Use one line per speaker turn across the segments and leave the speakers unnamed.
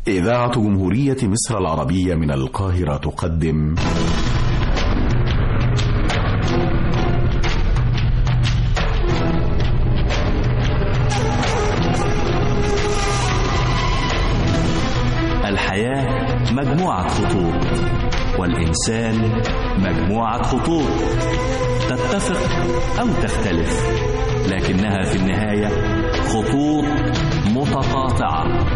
إذاعة جمهورية مصر العربية من القاهرة تقدم
الحياة مجموعة خطوط والإنسان مجموعة خطوط تتفق أو تختلف لكنها في النهاية خطوط متقاطعة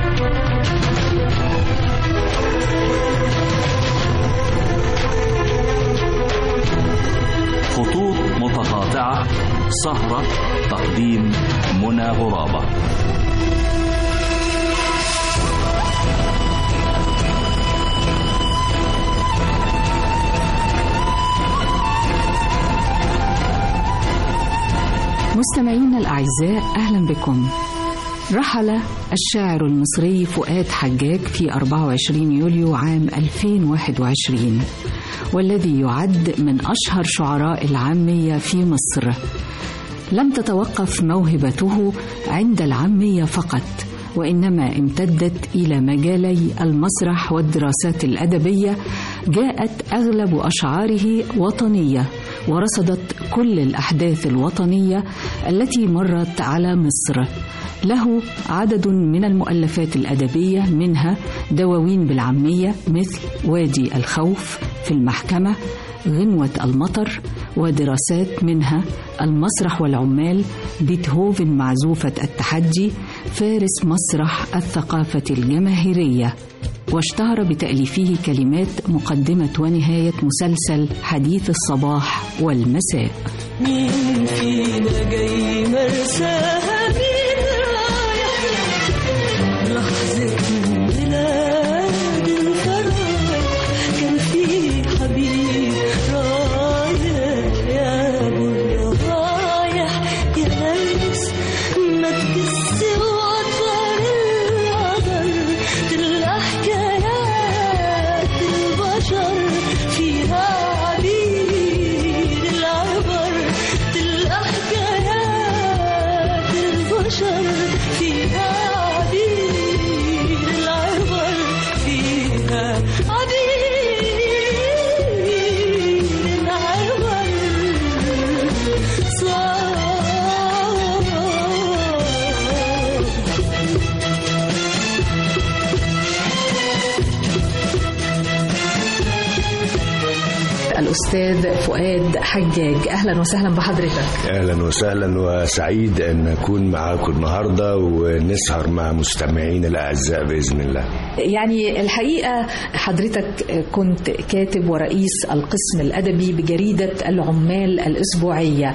خطوط متقاطعة سهرة تقديم منى غرابة
مستمعينا الأعزاء أهلا بكم رحل الشاعر المصري فؤاد حجاج في 24 يوليو عام 2021 والذي يعد من أشهر شعراء العامية في مصر لم تتوقف موهبته عند العامية فقط وإنما امتدت إلى مجالي المسرح والدراسات الأدبية جاءت أغلب أشعاره وطنية ورصدت كل الأحداث الوطنية التي مرت على مصر له عدد من المؤلفات الأدبية منها دواوين بالعامية مثل وادي الخوف في المحكمة غنوة المطر ودراسات منها المسرح والعمال بيتهوفن معزوفة التحدي فارس مسرح الثقافة الجماهيرية واشتهر بتأليفه كلمات مقدمة ونهاية مسلسل حديث الصباح والمساء
مين فينا جاي مرساها مين رايح لحظة ميلاد الفرح كان في حبيب رايح يا ابو الروايح يا ناس ما تكس وطر القدر تلقى حكايات البشر فيها عبيد العبر تلقى حكايات البشر فيها عبيد العبر فيها عبيد العبر صار
الأستاذ فؤاد حجاج أهلا وسهلا بحضرتك
اهلا وسهلا وسعيد ان اكون معاكم النهارده ونسهر مع مستمعين الاعزاء باذن الله
يعني الحقيقة حضرتك كنت كاتب ورئيس القسم الأدبي بجريدة العمال الأسبوعية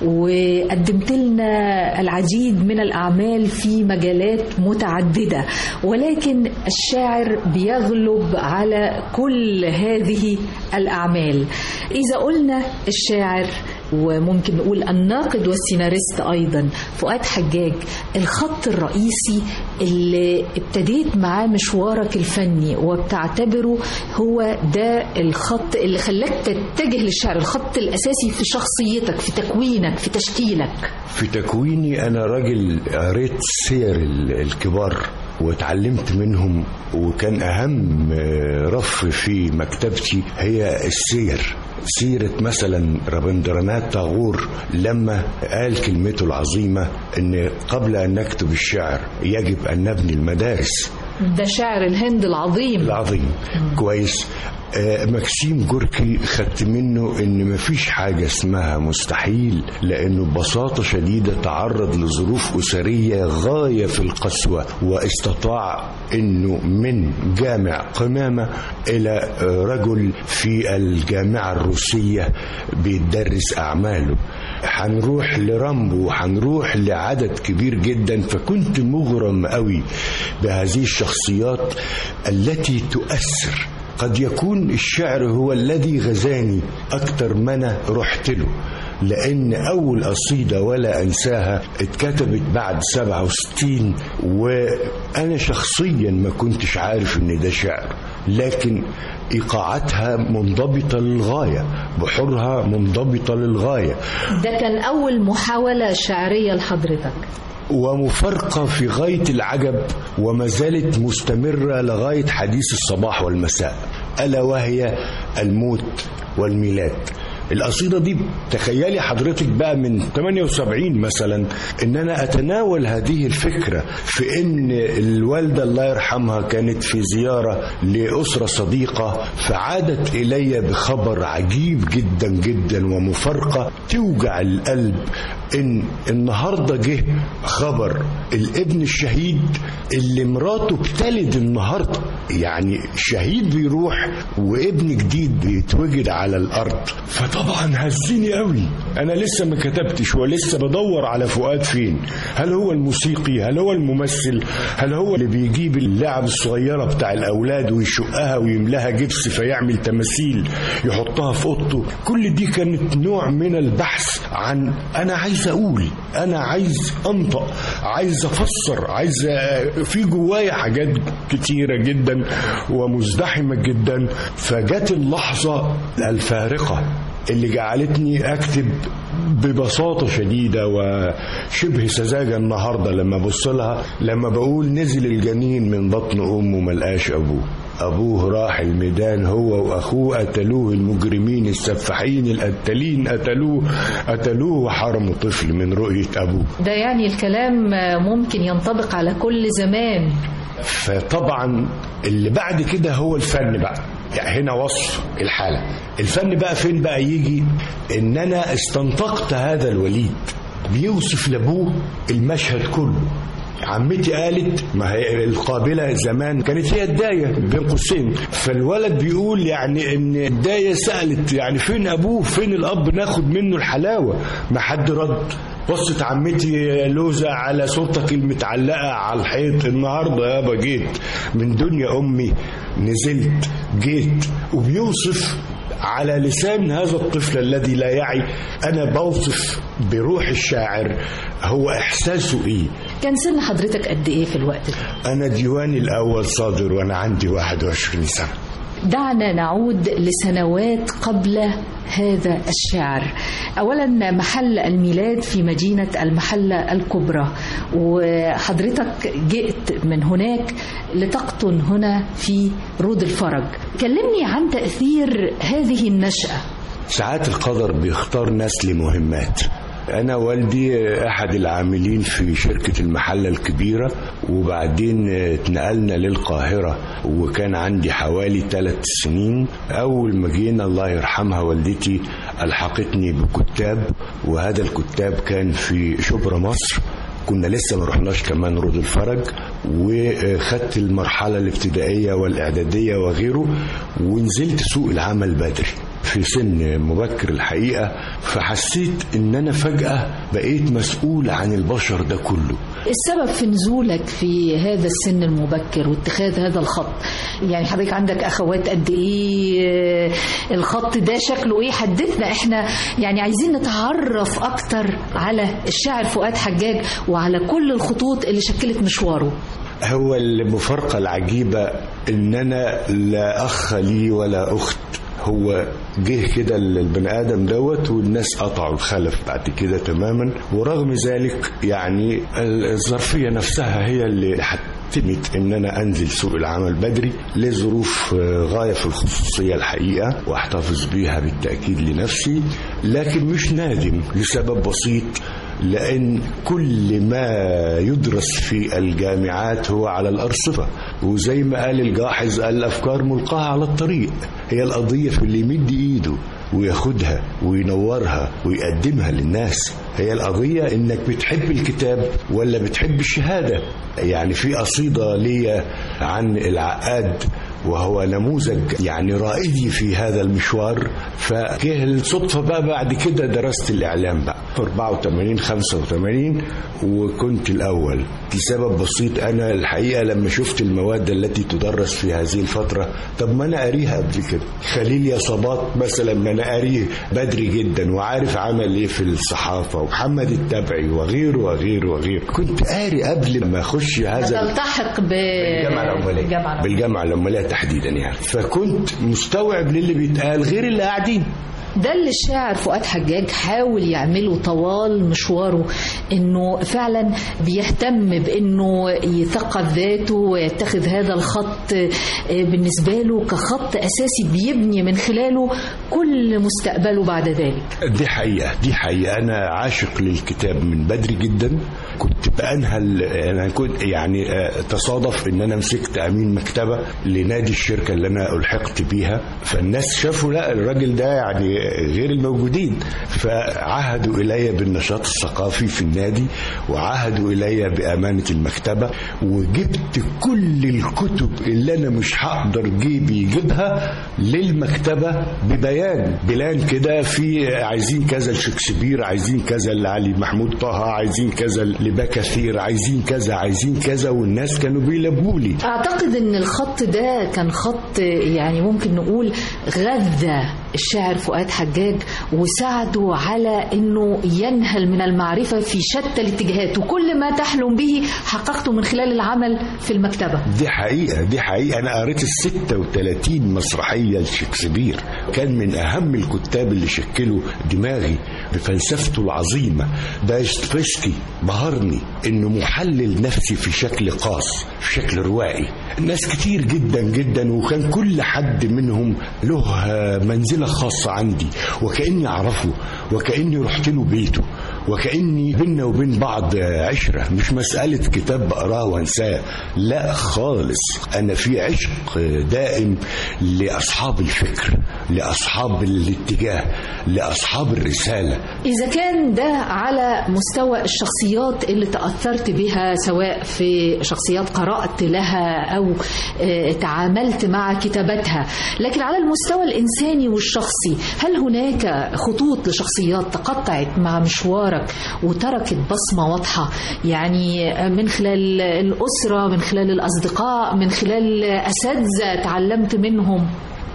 وقدمت لنا العديد من الأعمال في مجالات متعددة ولكن الشاعر بيغلب على كل هذه الأعمال إذا قلنا الشاعر وممكن نقول الناقد والسيناريست أيضا فؤاد حجاج الخط الرئيسي اللي ابتديت معاه مشوارك الفني وبتعتبره هو ده الخط اللي خلاك تتجه للشعر الخط الأساسي في شخصيتك في تكوينك في تشكيلك
في تكويني انا راجل قريت سير ال- الكبار واتعلمت منهم وكان اهم آه، رف في مكتبتي هي السير سيرة مثلا رابندرانات تاغور لما قال كلمته العظيمة ان قبل ان نكتب الشعر يجب ان نبني المدارس
ده شاعر الهند العظيم
العظيم كويس آه، مكسيم جوركي خدت منه ان مفيش حاجة اسمها مستحيل لانه ببساطة شديدة تعرض لظروف اسرية غاية في القسوة واستطاع انه من جامع قمامة الى آه، رجل في الجامعة الروسية بيدرس اعماله هنروح لرامبو هنروح لعدد كبير جدا فكنت مغرم قوي بهذه الشخصيات التي تؤثر قد يكون الشعر هو الذي غزاني أكتر ما أنا رحت له لأن أول قصيدة ولا أنساها اتكتبت بعد 67 وأنا شخصيا ما كنتش عارف إن ده شعر لكن إيقاعاتها منضبطة للغاية بحورها منضبطة للغاية
ده كان أول محاولة شعرية لحضرتك
ومفارقة في غاية العجب وما زالت مستمرة لغاية حديث الصباح والمساء ألا وهي الموت والميلاد القصيدة دي تخيلي حضرتك بقى من 78 مثلا ان انا اتناول هذه الفكرة في ان الوالدة الله يرحمها كانت في زيارة لأسرة صديقة فعادت الي بخبر عجيب جدا جدا ومفارقة توجع القلب ان النهارده جه خبر الابن الشهيد اللي مراته بتلد النهارده يعني شهيد بيروح وابن جديد بيتوجد على الارض فطبعا هزني قوي انا لسه ما كتبتش ولسه بدور على فؤاد فين هل هو الموسيقي هل هو الممثل هل هو اللي بيجيب اللعب الصغيره بتاع الاولاد ويشقها ويملاها جبس فيعمل تماثيل يحطها في اوضته كل دي كانت نوع من البحث عن انا عايز اقول انا عايز انطق عايز افسر عايز في جوايا حاجات كتيره جدا ومزدحمه جدا فجت اللحظه الفارقه اللي جعلتني اكتب ببساطة شديدة وشبه سذاجة النهاردة لما ابص لها لما بقول نزل الجنين من بطن أمه ملقاش أبوه أبوه راح الميدان هو وأخوه قتلوه المجرمين السفاحين القتالين قتلوه قتلوه وحرموا طفل من رؤية أبوه
ده يعني الكلام ممكن ينطبق على كل زمان
فطبعا اللي بعد كده هو الفن بقى يعني هنا وصف الحالة الفن بقى فين بقى يجي ان انا استنطقت هذا الوليد بيوصف لابوه المشهد كله عمتي قالت ما هي القابلة زمان كانت هي الداية بين قوسين فالولد بيقول يعني ان الداية سألت يعني فين ابوه فين الاب ناخد منه الحلاوة ما حد رد بصت عمتي لوزة على صورتك المتعلقة على الحيط النهاردة يابا جيت من دنيا أمي نزلت جيت وبيوصف على لسان هذا الطفل الذي لا يعي أنا بوصف بروح الشاعر هو إحساسه إيه
كان سن حضرتك قد ايه في الوقت ده
أنا ديواني الأول صادر وأنا عندي 21 سنة
دعنا نعود لسنوات قبل هذا الشعر اولا محل الميلاد في مدينه المحله الكبرى وحضرتك جئت من هناك لتقطن هنا في رود الفرج كلمني عن تاثير هذه النشاه
ساعات القدر بيختار ناس لمهمات أنا والدي أحد العاملين في شركة المحلة الكبيرة وبعدين اتنقلنا للقاهرة وكان عندي حوالي ثلاث سنين أول ما جينا الله يرحمها والدتي ألحقتني بكتاب وهذا الكتاب كان في شبرا مصر كنا لسه ما رحناش كمان رود الفرج وخدت المرحلة الابتدائية والإعدادية وغيره ونزلت سوق العمل بدري في سن مبكر الحقيقة فحسيت ان انا فجأة بقيت مسؤول عن البشر ده كله
السبب في نزولك في هذا السن المبكر واتخاذ هذا الخط يعني حضرتك عندك اخوات قد ايه الخط ده شكله ايه حدثنا احنا يعني عايزين نتعرف اكتر على الشاعر فؤاد حجاج وعلى كل الخطوط اللي شكلت مشواره
هو المفارقة العجيبة ان انا لا اخ لي ولا اخت هو جه كده البني ادم دوت والناس قطعوا الخلف بعد كده تماما ورغم ذلك يعني الظرفيه نفسها هي اللي حتمت ان انا انزل سوق العمل بدري لظروف غايه في الخصوصيه الحقيقه واحتفظ بيها بالتاكيد لنفسي لكن مش نادم لسبب بسيط لأن كل ما يدرس في الجامعات هو على الأرصفة وزي ما قال الجاحظ الأفكار ملقاة على الطريق هي القضية في اللي يمد إيده وياخدها وينورها ويقدمها للناس هي القضية انك بتحب الكتاب ولا بتحب الشهادة يعني في قصيدة ليا عن العقاد وهو نموذج يعني رائدي في هذا المشوار فجه الصدفة بقى بعد كده درست الإعلام بقى في 84 85 وكنت الأول لسبب بسيط أنا الحقيقة لما شفت المواد التي تدرس في هذه الفترة طب ما أنا قاريها قبل كده خليل يا صباط مثلا ما أنا قاريه بدري جدا وعارف عمل إيه في الصحافة ومحمد التبعي وغيره وغيره وغيره كنت قاري قبل ما أخش هذا
تلتحق ب...
بالجامعة العمالية
بالجامعة
بالجامعة العمالية تحديدا يعني فكنت مستوعب للي بيتقال غير اللي قاعدين
ده اللي الشاعر فؤاد حجاج حاول يعمله طوال مشواره انه فعلا بيهتم بانه يثقف ذاته ويتخذ هذا الخط آه، بالنسبه له كخط اساسي بيبني من خلاله كل مستقبله بعد ذلك
دي حقيقة دي حقيقة أنا عاشق للكتاب من بدري جدا كنت بأنهل أنا كنت يعني آه، تصادف إن أنا مسكت أمين مكتبة لنادي الشركة اللي أنا ألحقت بيها فالناس شافوا لا الراجل ده يعني غير الموجودين فعهدوا إلي بالنشاط الثقافي في النادي وعهدوا إلي بأمانة المكتبة وجبت كل الكتب اللي أنا مش هقدر جيبي يجيبها للمكتبة ببيان بلان كده في عايزين كذا لشكسبير عايزين كذا لعلي محمود طه عايزين كذا لبكثير عايزين كذا عايزين كذا والناس كانوا بيلبوا لي
اعتقد ان الخط ده كان خط يعني ممكن نقول غذى الشاعر فؤاد حجاج وساعده على انه ينهل من المعرفه في شتى الاتجاهات وكل ما تحلم به حققته من خلال العمل في المكتبه
دي حقيقة دي حقيقة أنا قريت ال 36 مسرحية لشكسبير كان من أهم الكتاب اللي شكلوا دماغي بفلسفته العظيمة دايستويفسكي بهرني إنه محلل نفسي في شكل قاص في شكل روائي ناس كتير جدا جدا وكان كل حد منهم له منزلة خاصة عندي وكأني أعرفه وكأني رحت له بيته وكأني بينا وبين بعض عشرة مش مسألة كتاب بقراه وانساه لا خالص أنا في عشق دائم لأصحاب الفكر لأصحاب الاتجاه لأصحاب الرسالة
إذا كان ده على مستوى الشخصيات اللي تأثرت بها سواء في شخصيات قرأت لها أو آه، تعاملت مع كتابتها لكن على المستوى الإنساني والشخصي هل هناك خطوط لشخصيات تقطعت مع مشوارك وتركت بصمة واضحة يعني من خلال الأسرة من خلال الأصدقاء من خلال أساتذة تعلمت منهم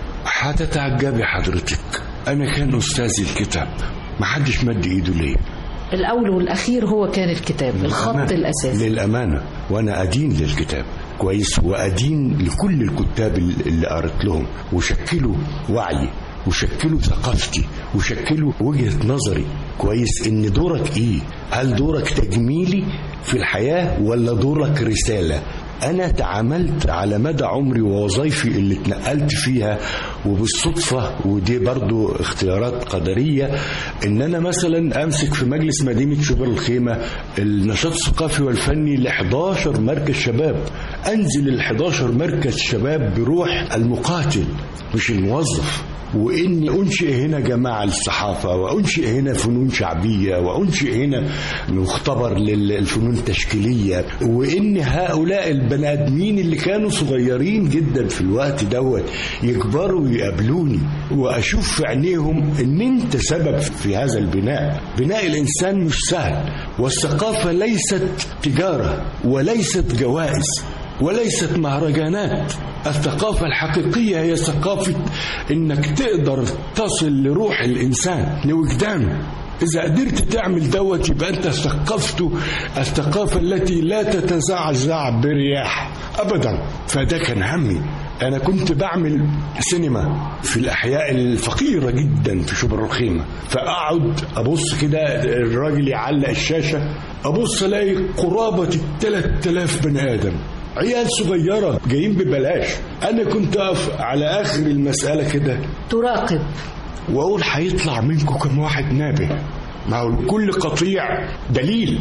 هتتعجبي حضرتك أنا كان أستاذي الكتاب محدش مد إيده ليه
الأول والأخير هو كان الكتاب الخط
للأمانة-
الأساسي
للأمانة وأنا أدين للكتاب كويس وأدين لكل الكتاب اللي اللي قرأت لهم وشكلوا وعي وشكلوا ثقافتي وشكلوا وجهة نظري كويس إن دورك إيه هل دورك تجميلي في الحياة ولا دورك رسالة أنا تعاملت على مدى عمري ووظائفي اللي اتنقلت فيها وبالصدفة ودي برضو اختيارات قدرية إن أنا مثلا أمسك في مجلس مدينة شبر الخيمة النشاط الثقافي والفني ل 11 مركز شباب أنزل ال 11 مركز شباب بروح المقاتل مش الموظف واني انشئ هنا جماعه للصحافه وانشئ هنا فنون شعبيه وانشئ هنا مختبر للفنون التشكيليه وان هؤلاء البني ادمين اللي كانوا صغيرين جدا في الوقت دوت يكبروا ويقابلوني واشوف في عينيهم ان انت سبب في هذا البناء بناء الانسان مش سهل والثقافه ليست تجاره وليست جوائز وليست مهرجانات الثقافة الحقيقية هي ثقافة انك تقدر تصل لروح الانسان لوجدانه إذا قدرت تعمل دوت يبقى أنت ثقفته الثقافة التي لا تتزعزع برياح أبدا فده كان همي أنا كنت بعمل سينما في الأحياء الفقيرة جدا في شبر الخيمة فأقعد أبص كده الراجل يعلق الشاشة أبص ألاقي قرابة الثلاث آلاف بني آدم عيال صغيرة جايين ببلاش أنا كنت أقف على آخر المسألة كده
تراقب
واقول هيطلع منكم كم واحد نابه ما هو كل قطيع دليل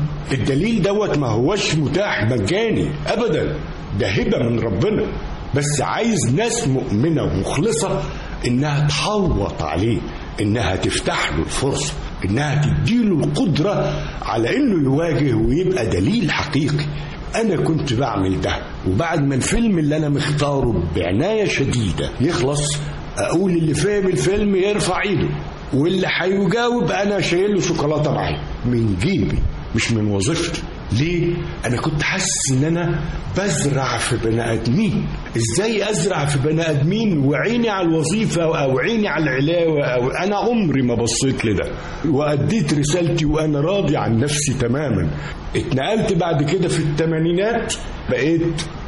الدليل دوت ما هوش متاح مجاني ابدا ده هبه من ربنا بس عايز ناس مؤمنه ومخلصه انها تحوط عليه انها تفتح له الفرصه انها تديله القدره على انه يواجه ويبقى دليل حقيقي انا كنت بعمل ده وبعد ما الفيلم اللي انا مختاره بعنايه شديده يخلص اقول اللي فاهم الفيلم يرفع ايده واللي هيجاوب انا شايل له شوكولاته معايا من جيبي مش من وظيفتي ليه؟ أنا كنت حاسس إن أنا بزرع في بني آدمين، إزاي أزرع في بني آدمين وعيني على الوظيفة أو عيني على العلاوة أو أنا عمري ما بصيت لده، وأديت رسالتي وأنا راضي عن نفسي تماما. اتنقلت بعد كده في الثمانينات بقيت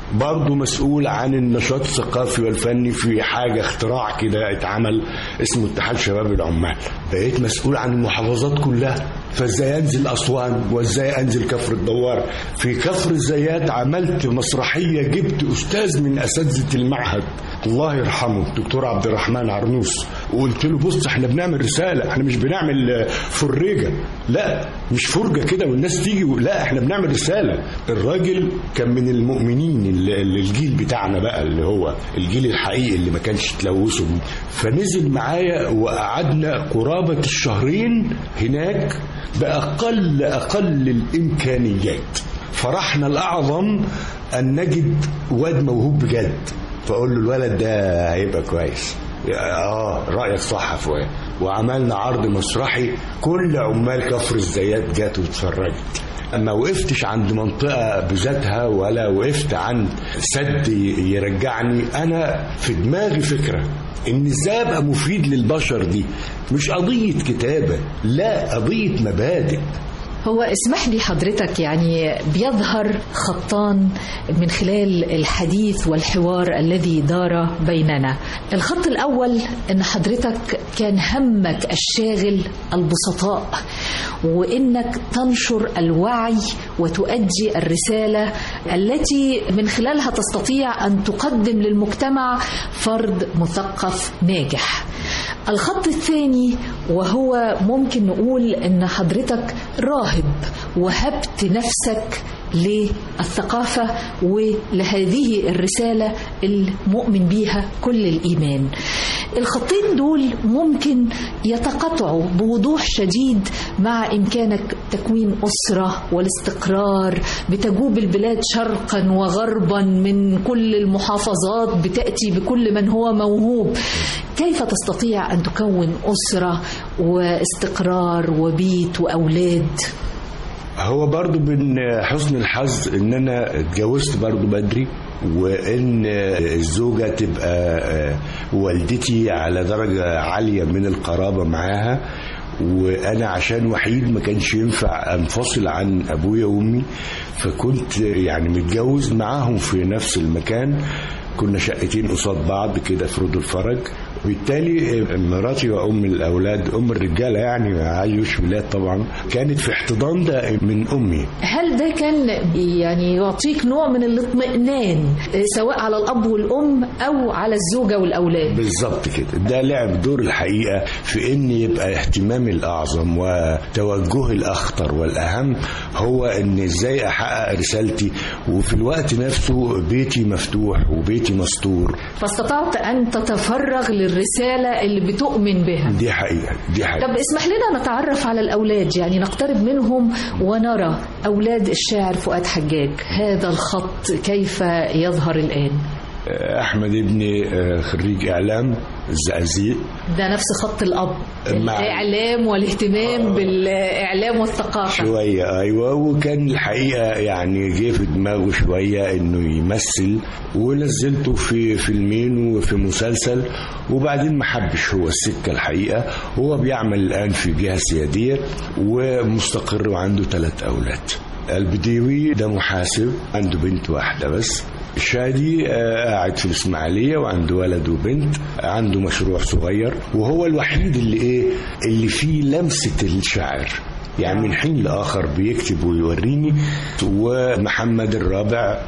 برضه مسؤول عن النشاط الثقافي والفني في حاجة اختراع كده اتعمل اسمه اتحاد شباب العمال بقيت مسؤول عن المحافظات كلها فازاي انزل اسوان وازاي انزل كفر الدوار في كفر الزيات عملت مسرحيه جبت استاذ من اساتذه المعهد الله يرحمه الدكتور عبد الرحمن عرنوس وقلت له بص احنا بنعمل رساله احنا مش بنعمل فرجه لا مش فرجه كده والناس تيجي و... لا احنا بنعمل رساله الراجل كان من المؤمنين اللي اللي الجيل بتاعنا بقى اللي هو الجيل الحقيقي اللي ما كانش تلوثه بيه. فنزل معايا وقعدنا قرابه الشهرين هناك باقل اقل الامكانيات فرحنا الاعظم ان نجد واد موهوب بجد فاقول له الولد ده هيبقى كويس اه رايك صح يا فؤاد وعملنا عرض مسرحي كل عمال كفر الزيات جات واتفرجت ما وقفتش عند منطقة بذاتها ولا وقفت عند سد يرجعني أنا في دماغي فكرة إن إزاي أبقى مفيد للبشر دي مش قضية كتابة لا قضية مبادئ
هو اسمح لي حضرتك يعني بيظهر خطان من خلال الحديث والحوار الذي دار بيننا الخط الأول أن حضرتك كان همك الشاغل البسطاء وانك تنشر الوعي وتؤدي الرساله التي من خلالها تستطيع ان تقدم للمجتمع فرد مثقف ناجح. الخط الثاني وهو ممكن نقول ان حضرتك راهب وهبت نفسك للثقافة ولهذه الرسالة المؤمن بيها كل الإيمان الخطين دول ممكن يتقاطعوا بوضوح شديد مع إمكانك تكوين أسرة والاستقرار بتجوب البلاد شرقا وغربا من كل المحافظات بتأتي بكل من هو موهوب كيف تستطيع أن تكون أسرة واستقرار وبيت وأولاد؟
هو برضو من حسن الحظ ان انا اتجوزت برضو بدري وان الزوجه تبقى والدتي على درجه عاليه من القرابه معاها وانا عشان وحيد ما كانش ينفع انفصل عن ابويا وامي فكنت يعني متجوز معاهم في نفس المكان كنا شقتين قصاد بعض كده في رود الفرج وبالتالي مراتي وام الاولاد ام الرجاله يعني عايش ولاد طبعا كانت في احتضان ده من امي
هل ده كان يعني يعطيك نوع من الاطمئنان سواء على الاب والام او على الزوجه والاولاد
بالظبط كده ده لعب دور الحقيقه في ان يبقى اهتمامي الاعظم وتوجهي الاخطر والاهم هو ان ازاي احقق رسالتي وفي الوقت نفسه بيتي مفتوح وبيتي مستور
فاستطعت ان تتفرغ للرساله اللي بتؤمن بها
دي حقيقه دي حقيقه
طب اسمح لنا نتعرف على الأولاد يعني نقترب منهم ونرى أولاد الشاعر فؤاد حجاج هذا الخط كيف يظهر الآن
احمد ابني خريج اعلام الزقازيق
ده نفس خط الأب
مع-
الإعلام والاهتمام بالإعلام والثقافة
شوية أيوة وكان الحقيقة يعني جه في دماغه شوية إنه يمثل ونزلته في فيلمين وفي مسلسل وبعدين ما حبش هو السكة الحقيقة هو بيعمل الآن في جهة سيادية ومستقر وعنده ثلاث أولاد البديوي ده محاسب عنده بنت واحدة بس شادي آه، قاعد في الإسماعيلية وعنده ولد وبنت عنده مشروع صغير وهو الوحيد اللي إيه اللي فيه لمسة الشاعر يعني من حين لآخر بيكتب ويوريني ومحمد الرابع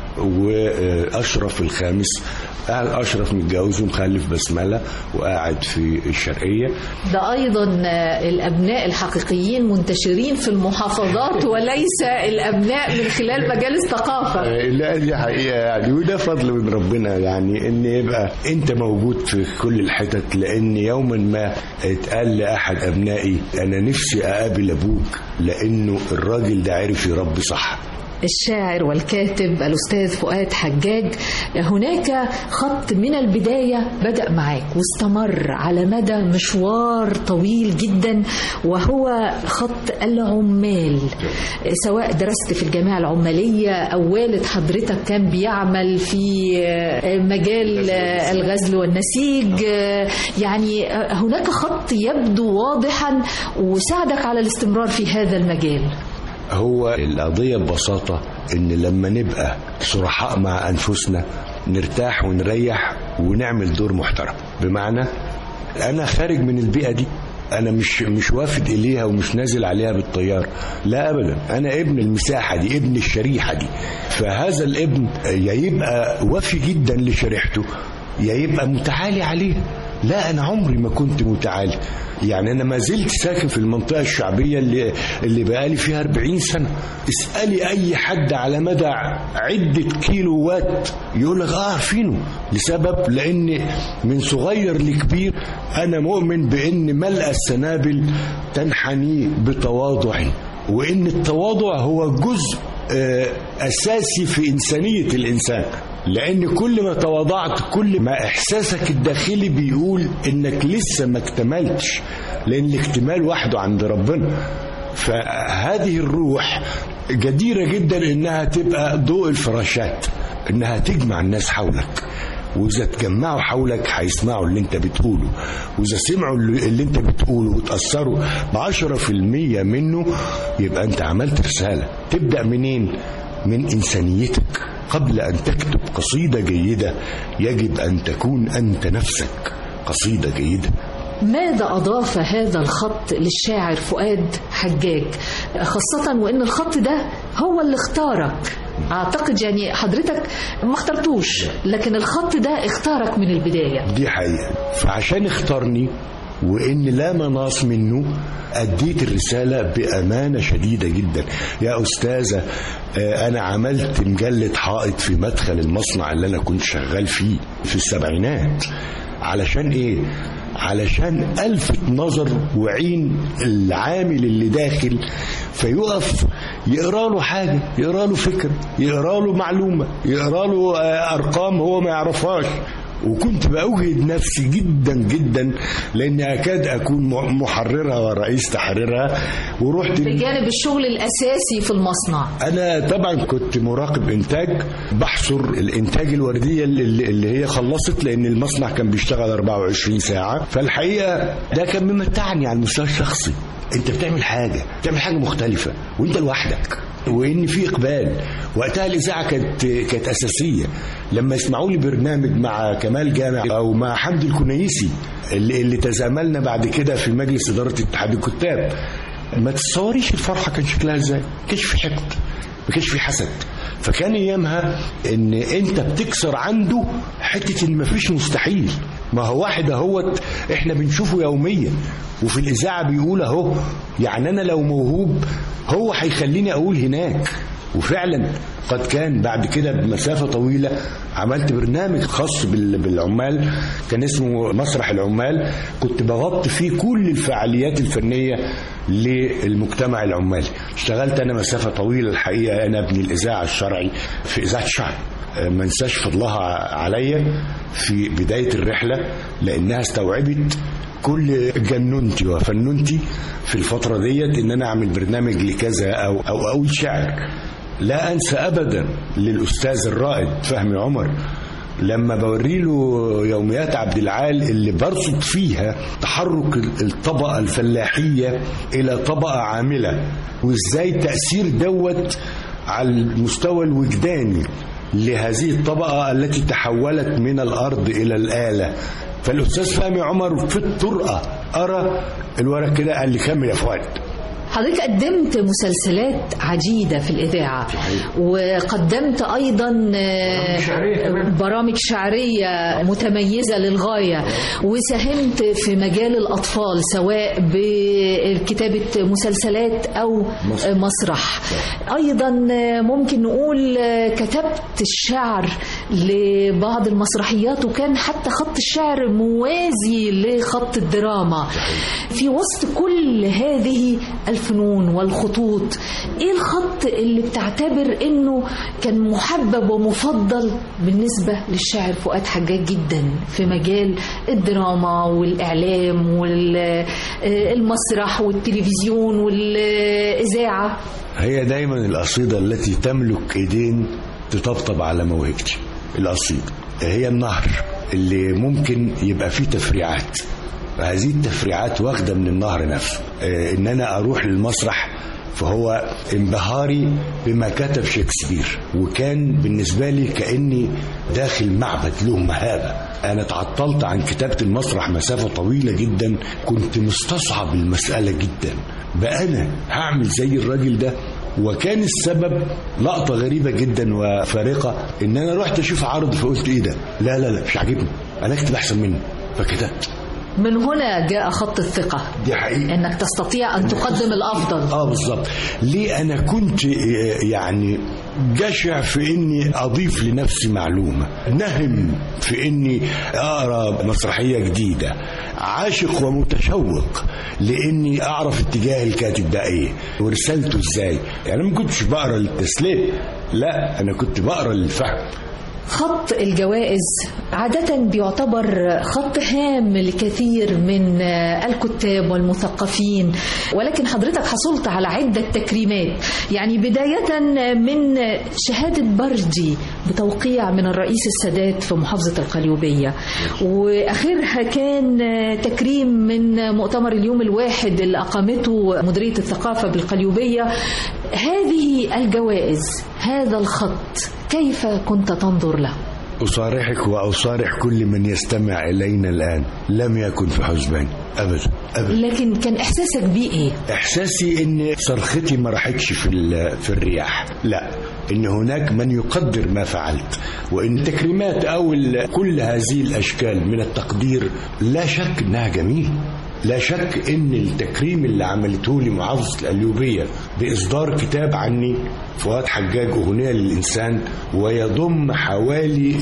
وأشرف الخامس أشرف متجوز ومخلف بسملة وقاعد في الشرقية
ده أيضا آه، الأبناء الحقيقيين منتشرين في المحافظات وليس الأبناء من خلال مجال الثقافة
لا دي حقيقة يعني وده فضل من ربنا يعني ان يبقى انت موجود في كل الحتت لان يوما ما اتقال لاحد ابنائي انا نفسي اقابل ابوك لانه الراجل ده عرف يربي صح
الشاعر والكاتب الأستاذ فؤاد حجاج هناك خط من البداية بدأ معاك واستمر على مدى مشوار طويل جدا وهو خط العمال سواء درست في الجامعة العمالية أو والد حضرتك كان بيعمل في مجال الغزل والنسيج يعني هناك خط يبدو واضحا وساعدك على الاستمرار في هذا المجال
هو القضية ببساطة إن لما نبقى صرحاء مع أنفسنا نرتاح ونريح ونعمل دور محترم بمعنى أنا خارج من البيئة دي أنا مش مش وافد إليها ومش نازل عليها بالطيار لا أبدا أنا ابن المساحة دي ابن الشريحة دي فهذا الابن يا يبقى وافي جدا لشريحته يا يبقى متعالي عليها لا انا عمري ما كنت متعالي يعني انا ما زلت ساكن في المنطقه الشعبيه اللي اللي بقالي فيها 40 سنه اسالي اي حد على مدى عده كيلوات يقول لك اه عارفينه لسبب لان من صغير لكبير انا مؤمن بان ملء السنابل تنحني بتواضع وان التواضع هو جزء آه، اساسي في انسانيه الانسان لان كل ما تواضعت كل ما احساسك الداخلي بيقول انك لسه ما اكتملتش لان الاكتمال وحده عند ربنا فهذه الروح جديره جدا انها تبقى ضوء الفراشات انها تجمع الناس حولك واذا تجمعوا حولك هيسمعوا اللي انت بتقوله واذا سمعوا اللي اللي انت بتقوله وتاثروا بعشرة في المية منه يبقى انت عملت رسالة تبدأ منين من انسانيتك قبل ان تكتب قصيدة جيدة يجب ان تكون انت نفسك قصيدة جيدة
ماذا أضاف هذا الخط للشاعر فؤاد حجاج خاصة وإن الخط ده هو اللي اختارك أعتقد يعني حضرتك ما اخترتوش لكن الخط ده اختارك من البداية
دي حقيقة فعشان اختارني وإن لا مناص منه أديت الرسالة بأمانة شديدة جدا يا أستاذة آه، أنا عملت مجلة حائط في مدخل المصنع اللي أنا كنت شغال فيه في السبعينات علشان إيه؟ علشان ألفت نظر وعين العامل اللي داخل فيقف يقرا له حاجة يقرا له فكرة يقرا له معلومة يقرا له آه، أرقام هو ما يعرفهاش وكنت بأوجد نفسي جدا جدا لاني اكاد اكون م- محررها ورئيس تحريرها ورحت
بجانب الشغل الأساسي في المصنع
انا طبعا كنت مراقب انتاج بحصر الانتاج الورديه اللي, اللي هي خلصت لان المصنع كان بيشتغل 24 ساعه فالحقيقه ده كان ممتعني على المستوى الشخصي انت بتعمل حاجه بتعمل حاجه مختلفه وانت لوحدك وان في اقبال وقتها الاذاعه كانت كانت اساسيه لما يسمعوا لي برنامج مع كمال جامع او مع حمدي الكنيسي اللي, اللي تزاملنا بعد كده في مجلس اداره اتحاد الكتاب ما تتصوريش الفرحه كان شكلها ازاي ما كانش في حقد ما كانش في حسد فكان ايامها ان انت بتكسر عنده حته ان مفيش مستحيل ما هو واحد اهوت احنا بنشوفه يوميا وفي الاذاعه بيقول اهو يعني انا لو موهوب هو هيخليني اقول هناك وفعلا قد كان بعد كده بمسافة طويلة عملت برنامج خاص بال- بالعمال كان اسمه مسرح العمال كنت بغطي فيه كل الفعاليات الفنية للمجتمع العمالي اشتغلت أنا مسافة طويلة الحقيقة أنا ابن الإذاعة الشرعي في إذاعة الشعب آه، ما انساش فضلها عليا في بداية الرحلة لأنها استوعبت كل جنونتي وفنونتي في الفترة ديت ان انا اعمل برنامج لكذا او او اقول شعر لا انسى ابدا للاستاذ الرائد فهمي عمر لما بوري له يوميات عبد العال اللي برصد فيها تحرك الطبقة الفلاحية إلى طبقة عاملة وإزاي تأثير دوت على المستوى الوجداني لهذه الطبقة التي تحولت من الأرض إلى الآلة فالأستاذ فهمي عمر في الطرقة أرى الورق كده قال لي كمل يا فؤاد
حضرتك قدمت مسلسلات عديدة في الإذاعة وقدمت أيضا آه، برامج شعرية متميزة للغاية وساهمت في مجال الأطفال سواء بكتابة مسلسلات أو
مسرح.
مسرح أيضا آه، ممكن نقول آه، كتبت الشعر لبعض المسرحيات وكان حتى خط الشعر موازي لخط الدراما في وسط كل هذه الفنون والخطوط ايه الخط اللي بتعتبر انه كان محبب ومفضل بالنسبة للشاعر فؤاد حجاج جدا في مجال الدراما والإعلام والمسرح والتلفزيون والإذاعة
هي دايما القصيدة التي تملك ايدين تطبطب على موهبتي القصيدة هي النهر اللي ممكن يبقى فيه تفريعات هذه التفريعات واخدة من النهر نفسه آه، ان انا اروح للمسرح فهو انبهاري بما كتب شكسبير وكان بالنسبة لي كأني داخل معبد له مهابة أنا تعطلت عن كتابة المسرح مسافة طويلة جدا كنت مستصعب المسألة جدا بقى أنا هعمل زي الراجل ده وكان السبب لقطة غريبة جدا وفارقة إن أنا رحت أشوف عرض فقلت إيه ده لا لا لا مش عاجبني أنا أكتب أحسن منه فكتبت
من هنا جاء خط الثقة
دي حقيقة
انك تستطيع ان تقدم الافضل
اه بالظبط ليه انا كنت آه، يعني جشع في اني اضيف لنفسي معلومه نهم في اني اقرا مسرحيه جديده عاشق ومتشوق لاني اعرف اتجاه الكاتب ده ايه ورسالته ازاي يعني أنا ما كنتش بقرا للتسليه لا انا كنت بقرا للفهم
خط الجوائز عادة بيعتبر خط هام لكثير من الكتاب والمثقفين ولكن حضرتك حصلت على عدة تكريمات يعني بداية من شهادة بردي بتوقيع من الرئيس السادات في محافظة القليوبية وآخرها كان تكريم من مؤتمر اليوم الواحد اللي أقامته مديرية الثقافة بالقليوبية هذه الجوائز هذا الخط كيف كنت تنظر له؟
أصارحك وأصارح كل من يستمع إلينا الآن لم يكن في حسباني أبدا أبدا
لكن كان إحساسك بيه إيه؟
إحساسي إن صرختي ما راحتش في ال- في الرياح لا إن هناك من يقدر ما فعلت وإن التكريمات أو ال- كل هذه الأشكال من التقدير لا شك إنها جميلة لا شك ان التكريم اللي عملته لي محافظه القليوبيه باصدار كتاب عني فؤاد حجاج اغنيه للانسان ويضم حوالي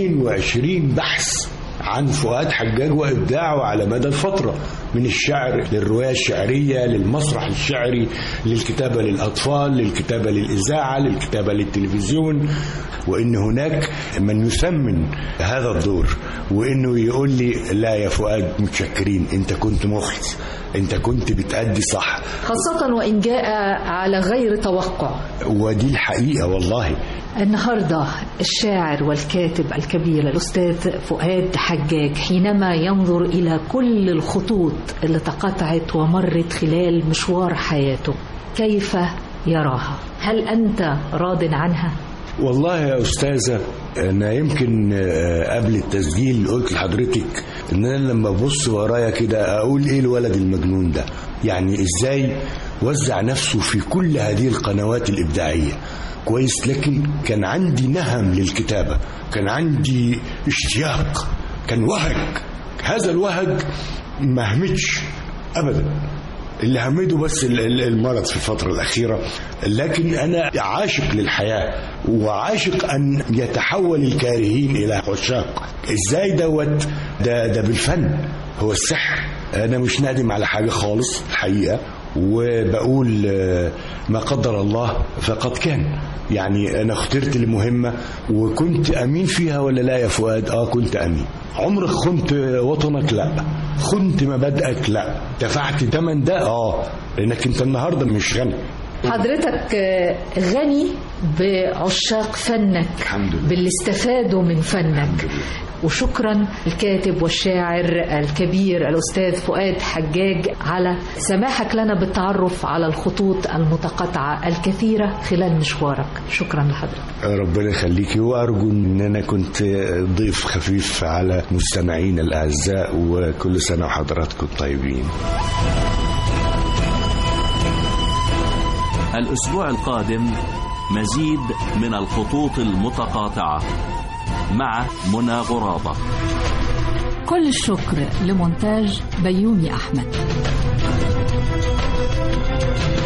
22 بحث عن فؤاد حجاج وابداعه على مدى الفتره من الشعر للروايه الشعريه للمسرح الشعري للكتابه للاطفال للكتابه للاذاعه للكتابه للتلفزيون وان هناك من يثمن هذا الدور وانه يقول لي لا يا فؤاد متشكرين انت كنت مخلص انت كنت بتأدي صح
خاصة وإن جاء على غير توقع
ودي الحقيقه والله
النهاردة الشاعر والكاتب الكبير الأستاذ فؤاد حجاج حينما ينظر إلى كل الخطوط اللي تقاطعت ومرت خلال مشوار حياته كيف يراها؟ هل أنت راض عنها؟
والله يا أستاذة أنا يمكن آه، قبل التسجيل قلت لحضرتك إن أنا لما أبص ورايا كده أقول إيه الولد المجنون ده يعني إزاي وزع نفسه في كل هذه القنوات الإبداعية كويس لكن كان عندي نهم للكتابة كان عندي اشتياق كان وهج هذا الوهج ما همتش أبدا اللي همده بس ال- ال- المرض في الفترة الأخيرة لكن أنا عاشق للحياة وعاشق أن يتحول الكارهين إلى عشاق إزاي دوت ده, ده بالفن هو السحر أنا مش نادم على حاجة خالص الحقيقة وبقول آه، ما قدر الله فقد كان يعني أنا اخترت المهمة وكنت أمين فيها ولا لا يا فؤاد آه كنت أمين عمرك خنت وطنك لا خنت مبادئك لا دفعت تمن ده اه لانك انت النهارده مش غني
حضرتك آه، غني بعشاق فنك
الحمد لله.
باللي استفادوا من فنك وشكرا الكاتب والشاعر الكبير الأستاذ فؤاد حجاج على سماحك لنا بالتعرف على الخطوط المتقاطعة الكثيرة خلال مشوارك شكرا لحضرتك
ربنا يخليكي وارجو ان انا كنت ضيف خفيف على مستمعينا الاعزاء وكل سنه وحضراتكم طيبين
الأسبوع القادم مزيد من الخطوط المتقاطعة مع منى غرابة
كل الشكر لمونتاج بيومي أحمد